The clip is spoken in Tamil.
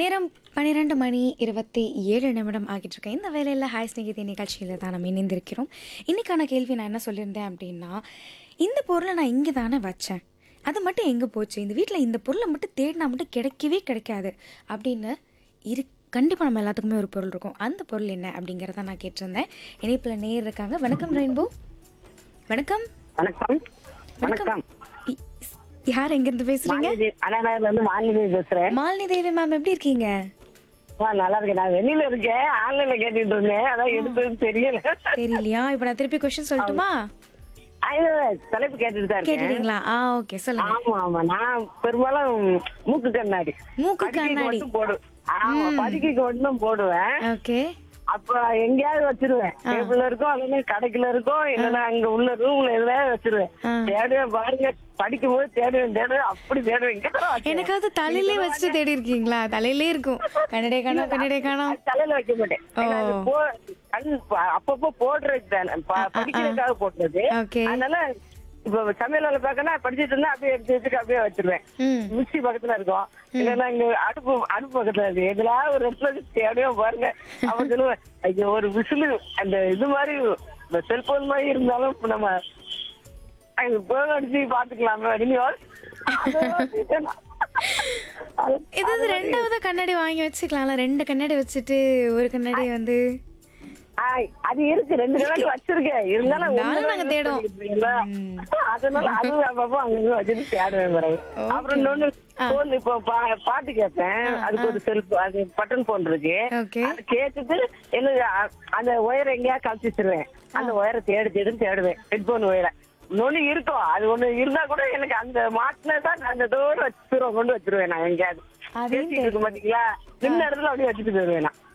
நேரம் பன்னிரெண்டு மணி இருபத்தி ஏழு நிமிடம் ஆகிட்டு இருக்கு இந்த வேலையில் ஹாய் ஸ்நேகிதி நிகழ்ச்சியில் தான் நம்ம இணைந்திருக்கிறோம் இன்னைக்கான கேள்வி நான் என்ன சொல்லியிருந்தேன் அப்படின்னா இந்த பொருளை நான் இங்கே தானே வச்சேன் அது மட்டும் எங்கே போச்சு இந்த வீட்டில் இந்த பொருளை மட்டும் தேடினா மட்டும் கிடைக்கவே கிடைக்காது அப்படின்னு இரு கண்டிப்பாக நம்ம எல்லாத்துக்குமே ஒரு பொருள் இருக்கும் அந்த பொருள் என்ன அப்படிங்கிறத நான் கேட்டிருந்தேன் இணைப்பில் நேர் இருக்காங்க வணக்கம் ரெயின்போ வணக்கம் வணக்கம் வணக்கம் இ- யார் எங்கேருந்து பேசுகிறீங்க மாலினி அண்ணாநகர்ல இருந்து மாலினி பேசுறேன் மாலினி தேவி மேம் எப்படி இருக்கீங்க ஆ, நல்லா இருக்கேன் நான் வெளியில இருக்கேன் ஆன்லைன்ல கேட்டுட்டு இருந்தேன் அதான் எடுத்தது தெரியல தெரியலையா இப்போ நான் திருப்பி கொஸ்டின் சொல்லட்டுமா ஆ, இல்ல, இல்ல, தலைப்பு கேட்டுட்டு தான் இருக்கேன் கேட்டுட்டீங்களா ஆ ஓகே சொல்லுங்க ஆமா ஆமா நான் பெரும்பாலும் மூக்கு கண்ணாடி மூக்கு படுக்கைக்கு கண்ணாடி மட்டும் போடுவேன் ஆமா படுக்கைக்கு மட்டும் போடுவேன் ஓகே அப்ப எங்கேயாவது வச்சிருவேன் டேபிள்ல இருக்கும் அல்லது கடைக்குள்ள இருக்கும் இல்லைன்னா அங்க உள்ள ரூம்ல எதுலயாவது வச்சிருவேன் ஆ. தேடுவேன் பாருங்க படிக்கும் போது தேடுவேன் தேடுவேன் அப்படி தேடுவேன் இங்க தான் வச்சேன். எனக்காவது தலையிலே வச்சுட்டு தேடி இருக்கீங்களா தலையிலே இருக்கும் கண்ணடே காணோம் கண்ணடே காணோம் அது தலையில வைக்க மாட்டேன் ஏன்னா அது போ- கண் ப- அப்பப்போ போடுறது தானே ப- படிக்கிறதுக்காக போடுறது ஓகே அதனால இப்ப சமையல் வேலை பார்க்கணும் படிச்சிட்டு இருந்தா அப்படியே எடுத்து வச்சுட்டு அப்படியே வச்சிருவேன் ம் மிக்சி பக்கத்துல இருக்கும் இல்லைன்னா இங்க அடுப்பு அடுப்பு பக்கத்துல இருக்கு எதுல ஒரு இடத்துல வச்சு தேவையோ பாருங்க அவன் சொல்லுவேன் ஐயோ ஒரு விசிலு அந்த இது மாதிரி இந்த செல்போன் மாதிரி இருந்தாலும் இப்ப நம்ம அங்க போன் அடிச்சு பாத்துக்கலாமே அப்படின்னு யோசி- அது- ஏதாவது ரெண்டாவது கண்ணாடி வாங்கி வச்சுக்கலாம்ல ரெண்டு கண்ணாடி வச்சுட்டு ஒரு கண்ணாடி வந்து ஆ, அது இருக்கு ரெண்டு கணக்கு வச்சிருக்கேன் இருந்தாலும் இருந்தாலும் ஒண்ணுதான் நாங்க use தேடுவோம். பண்ணிட்டு இருக்கீங்களா? அதனால அதுவும் அப்பப்போ அங்க வச்சுட்டு தேடுவேன் பிறகு அப்புறம் இன்னொன்னு போன் இப்போ பா- பாட்டு கேட்பேன் அதுக்கு ஒரு செல்ஃப் அது பட்டன் போன் இருக்கு ஓகே அது கேட்டுட்டு என்ன அ- அந்த ஒயர் எங்கேயா கழிச்சிருவேன் அந்த ஒயரை தேடி தேடி தேடுவேன் ஹெட்போன் ஒயரை இன்னொன்னு இருக்கும் அது ஒண்ணு இருந்தா கூட எனக்கு அந்த மாட்டினதான் நான் அந்த தோடு வச்சிருவேன் கொண்டு வச்சிருவேன் நான் எங்கேயாவது அதையும் பேசிட்டு இருக்கும் பாத்தீங்களா நின்ன இடத்துல அப்படியே வச்சுட்டு போயிருவேன் நான்